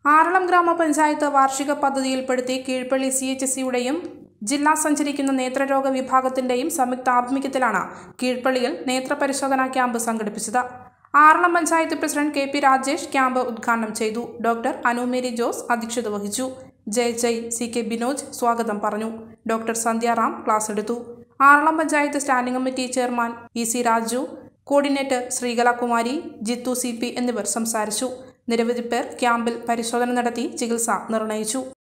ആറളം ഗ്രാമപഞ്ചായത്ത് വാർഷിക പദ്ധതിയിൽപ്പെടുത്തി കീഴ്പള്ളി സി എച്ച് സിയുടെയും ജില്ലാ സഞ്ചരിക്കുന്ന നേത്രരോഗ വിഭാഗത്തിന്റെയും സംയുക്ത ആഭിമുഖ്യത്തിലാണ് കീഴ്പള്ളിയിൽ നേത്രപരിശോധനാ ക്യാമ്പ് സംഘടിപ്പിച്ചത് Aralam panchayat president K P Rajesh camp ഉദ്ഘാടനം ചെയ്തു ഡോക്ടർ അനുമേരി ജോസ് അധ്യക്ഷത വഹിച്ചു ജയ് ജയ് സി കെ ബിനോജ് സ്വാഗതം പറഞ്ഞു ഡോക്ടർ സന്ധ്യാറാം ക്ലാസ് എടുത്തു Aralam panchayat standing committee chairman E C Raju coordinator Sreekalakumari Jithu C P എന്നിവർ സംസാരിച്ചു നിരവധി പേർ ക്യാമ്പിൽ പരിശോധന നടത്തി ചികിത്സ നിർണയിച്ചു